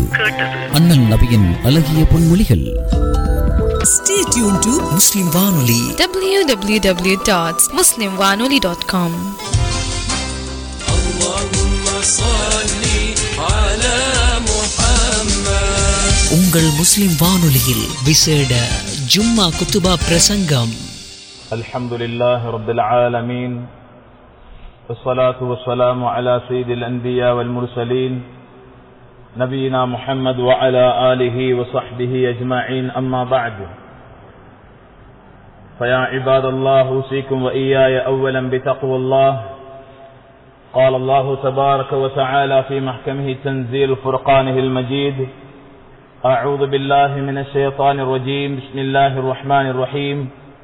அண்ணல் நபியின் அழகிய பொன்மொழிகள் Stay tuned to Muslim Vanoli. www.muslimwanoli.com உங்கள் முஸ்லிம் வானொலியில் விசேட ஜும்மா குத்துபா பிரசங்கம் الحمد لله رب العالمين والصلاة والسلام على سيد الأنبياء والمرسلين نبينا محمد وعلى آله وصحبه أجمعين أما بعد فيا عباد الله أوصيكم وإياي أولا بتقوى الله قال الله تبارك وتعالى في محكمه تنزيل فرقانه المجيد أعوذ بالله من الشيطان الرجيم بسم الله الرحمن الرحيم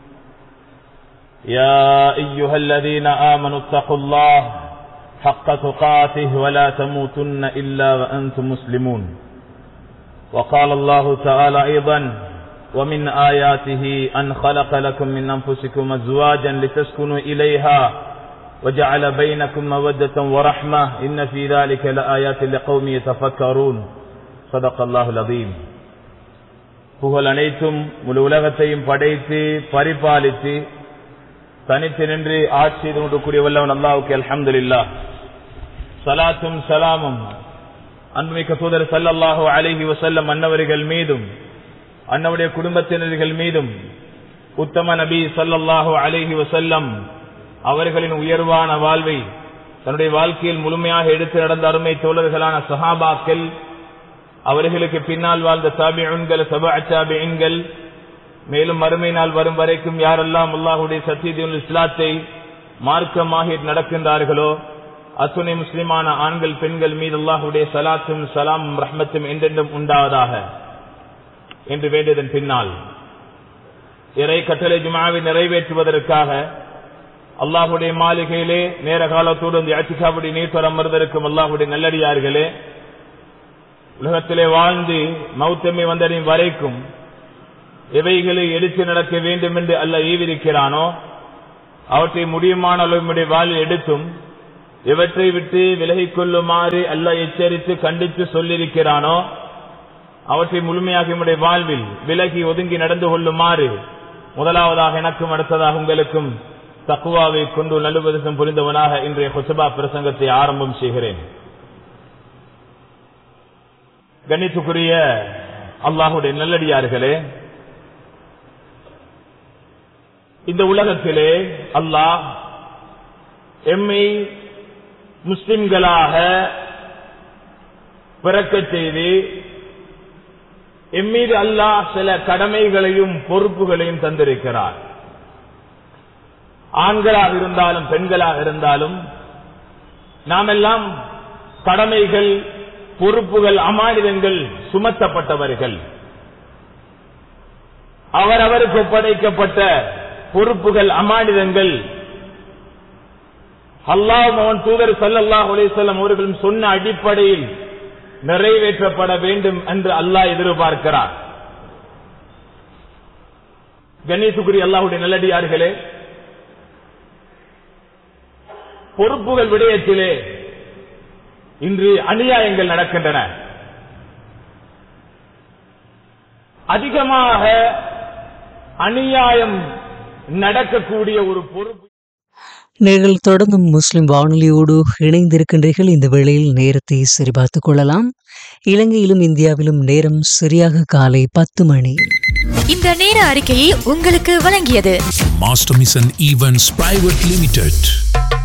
يا أيها الذين آمنوا اتقوا الله حق تقاته ولا تموتن إلا وأنتم مسلمون وقال الله تعالى أيضا ومن آياته أن خلق لكم من أنفسكم أزواجا لتسكنوا إليها وجعل بينكم مودة ورحمة إن في ذلك لآيات لقوم يتفكرون صدق الله العظيم புகழ் அனைத்தும் முழு உலகத்தையும் படைத்து பரிபாலித்து தனித்து நின்று ஆட்சி செய்து கொண்டிருக்கூடிய வல்லவன் அல்லாவுக்கு அல்ஹம்துலில்லா சலாத்தும் சலாமும் அன்புமிக்க தூதர் சல்லல்லாஹு அலைஹி வசல்லம் அன்னவர்கள் மீதும் அன்னவுடைய குடும்பத்தினர்கள் மீதும் உத்தம நபி சல்லல்லாஹு அலைஹி வசல்லம் அவர்களின் உயர்வான வாழ்வை தன்னுடைய வாழ்க்கையில் முழுமையாக எடுத்து நடந்த அருமை தோழர்களான சஹாபாக்கள் அவர்களுக்கு பின்னால் வாழ்ந்த தாபிஉன்கள் சபா தாபிஉன்கள் மேலும் மறுமை நாள் வரும் வரைக்கும் யாரெல்லாம் அல்லாஹுடைய சத்தியத்தின் இஸ்லாத்தை மார்க்கமாக நடக்கின்றார்களோ அத்துணை முஸ்லிமான ஆண்கள் பெண்கள் மீது அல்லாஹுடைய சலாத்தும் சலாமும் ரஹ்மத்தும் என்றென்றும் உண்டாவதாக என்று வேண்டியதன் பின்னால் இறை கட்டளை ஜுமாவை நிறைவேற்றுவதற்காக அல்லாஹுடைய மாளிகையிலே நேர காலத்தோடு அந்த அச்சிகாவுடைய நீர் அமர்ந்திருக்கும் அல்லாஹுடைய நல்லடியார்களே உலகத்திலே வாழ்ந்து மௌத்தமை வந்தடையும் வரைக்கும் எவைகளை எடுத்து நடக்க வேண்டும் என்று அல்ல ஈவிருக்கிறானோ அவற்றை முடியுமான அளவுடைய வாழ்வில் எடுத்தும் இவற்றை விட்டு விலகிக் கொள்ளுமாறு அல்ல எச்சரித்து கண்டித்து சொல்லியிருக்கிறானோ அவற்றை முழுமையாக நம்முடைய வாழ்வில் விலகி ஒதுங்கி நடந்து கொள்ளுமாறு முதலாவதாக எனக்கும் அடுத்ததாக உங்களுக்கும் தக்குவாவை கொண்டு நல்லுபதம் புரிந்தவனாக இன்றைய கொசபா பிரசங்கத்தை ஆரம்பம் செய்கிறேன் கணித்துக்குரிய அல்லாஹுடைய நல்லடியார்களே இந்த உலகத்திலே அல்லாஹ் எம்மை முஸ்லிம்களாக பிறக்கச் செய்து எம்மீது அல்லாஹ் சில கடமைகளையும் பொறுப்புகளையும் தந்திருக்கிறார் ஆண்களாக இருந்தாலும் பெண்களாக இருந்தாலும் நாமெல்லாம் கடமைகள் பொறுப்புகள் அமானிதங்கள் சுமத்தப்பட்டவர்கள் அவரவருக்கு ஒப்படைக்கப்பட்ட பொறுப்புகள் அமானிதங்கள் அல்லாஹ் மோகன் தூதர் சல்லாஹ் அலிசல்லம் அவர்களும் சொன்ன அடிப்படையில் நிறைவேற்றப்பட வேண்டும் என்று அல்லாஹ் எதிர்பார்க்கிறார் கணேசுகுரி அல்லாஹுடைய நல்லடியார்களே பொறுப்புகள் விடயத்திலே இன்று அநியாயங்கள் நடக்கின்றன அதிகமாக அநியாயம் நடக்கக்கூடிய ஒரு பொறுப்பு நீங்கள் தொடர்ந்தும் முஸ்லிம் வானொலியோடு இணைந்திருக்கின்றீர்கள் இந்த வேளையில் நேரத்தை சரிபார்த்துக் கொள்ளலாம் இலங்கையிலும் இந்தியாவிலும் நேரம் சரியாக காலை பத்து மணி இந்த நேர அறிக்கையை உங்களுக்கு வழங்கியது Master Mission Events Private Limited.